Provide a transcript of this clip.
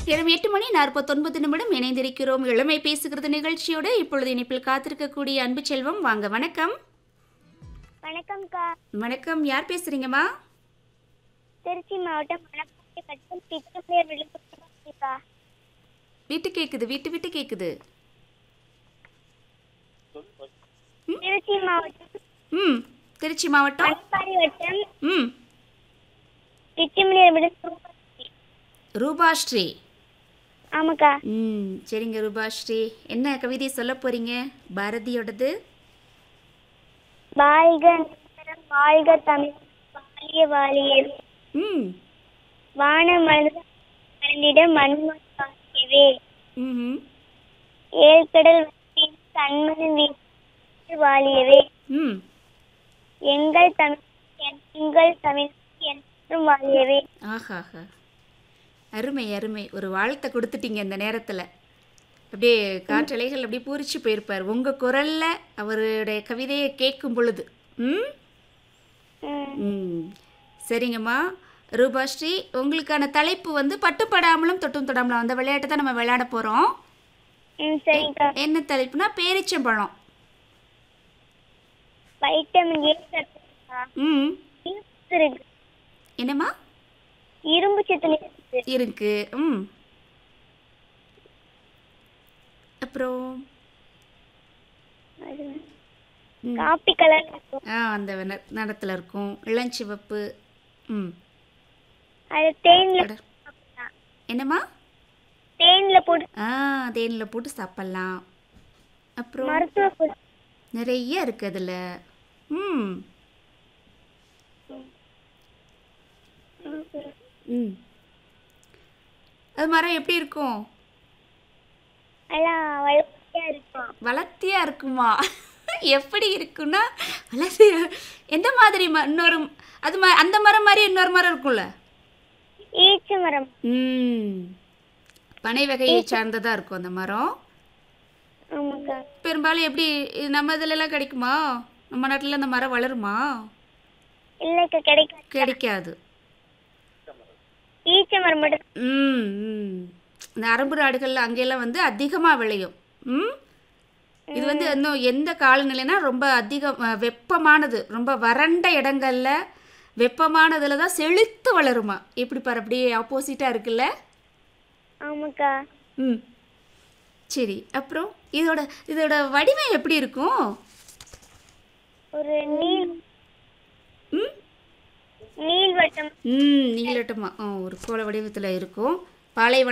இரவு எட்டு மணி நாற்பத்தொன்பது நிமிடம் இணைந்திருக்கிறோம் இளமை பேசுகிறது நிகழ்ச்சியோடு இப்பொழுது இணைப்பில் காத்திருக்கக்கூடிய அன்பு செல்வம் வாங்க வணக்கம் வணக்கம்க்கா வணக்கம் யார் பேசுறீங்கம்மா திருச்சி மாவட்டம் மணப்பாறை வட்டம் பிச்சப்பேர் விழுப்புரம்க்கா வீட்டு கேக்குது வீட்டு விட்டு கேக்குது திருச்சி மாவட்டம் ம் திருச்சி மாவட்டம் மணப்பாறை வட்டம் ம் பிச்சமலையர் விழுப்புரம் ரூபாஸ்ரீ ஆமாக்கா ம் சரிங்க ரூபாஸ்ரீ என்ன கவிதை சொல்ல போறீங்க பாரதியோடது வாழ்க நகரம், வாழ்க தமிழ் வாழிய வாழிய ம் வான மலர்ந்திட மண்மண் வாழியவே ம் ஏழ்கடல் வற்றின் கண்மணி வீசி வாழியவே ம் எங்கள் தமிழ் எங்கள் தமிழ் என்றும் வாழியவே ஆஹாஹா அருமை அருமை ஒரு வாழ்த்தை கொடுத்துட்டீங்க இந்த நேரத்தில் அப்படியே காற்றலைகள் அப்படியே பூரிச்சு போயிருப்பார் உங்கள் குரலில் அவருடைய கவிதையை கேட்கும் பொழுது ம் ம் ம் சரிங்கம்மா ரூபாஸ்ரீ உங்களுக்கான தலைப்பு வந்து பட்டுப்படாமலும் தொட்டும் தொடாமலும் அந்த விளையாட்டை தான் நம்ம விளையாட போகிறோம் ம் சரிக்கா என்ன தலைப்புனா பேரிச்சம்பழம் வைட்டமின் ஏ சத்து இருக்கா? ம் இரும்பு சத்து இருக்கு என்னம்மா இரும்பு சத்து இருக்கு இருக்கு ம் அப்புறம் அது ம். காப்பி கலர் இருக்கும் ஆ அந்த நிறத்தில் இருக்கும் இளஞ்சிவப்பு ம் அது தேன்ல அட. சாப்பிடலாம். என்னம்மா தேன்ல போட்டு ஆ தேனில் போட்டு சாப்பிட்லாம் அப்புறம் மருத்துவ குணம் நிறைய இருக்கு அதில் ம் ம் அது மரம் எப்படி இருக்கும் எல்லாம் வளர்ச்சியா இருக்கும் வளர்த்தியா இருக்குமா எப்படி இருக்குன்னா வளர்த்தியா எந்த மாதிரி ம இன்னொரு அது மா அந்த மரம் மாதிரி இன்னொரு மரம் இருக்கும்ல ஈச்ச மரம் ம் பனை வகையை சார்ந்ததாக இருக்கும் அந்த மரம் ஆமாக்கா பெரும்பாலும் எப்படி இது நம்ம இதுலலாம் கிடைக்குமா நம்ம நாட்டில் அந்த மரம் வளருமா இல்லைக்கா கிடைக்கும் கிடைக்காது ஈச்ச மரம் மட்டும் ம் ம். இந்த அரபு நாடுகளில் அங்கெல்லாம் வந்து அதிகமாக விளையும் ம் இது வந்து இன்னும் எந்த காலநிலைனா ரொம்ப அதிகம் அஹ், வெப்பமானது ரொம்ப வறண்ட இடங்கள்ல வெப்பமானதுல தான் செழித்து வளருமா எப்படி பாரு அப்படியே ஆப்போசிட்டாக இருக்குல்ல ஆமாக்கா ம் சரி அப்புறம் இதோட இதோட வடிவம் எப்படி இருக்கும் ஒரு நீள் ம் நீள்வட்டம் ம் நீளட்டமாக ஒரு கோல வடிவத்தில் இருக்கும் பாலைவன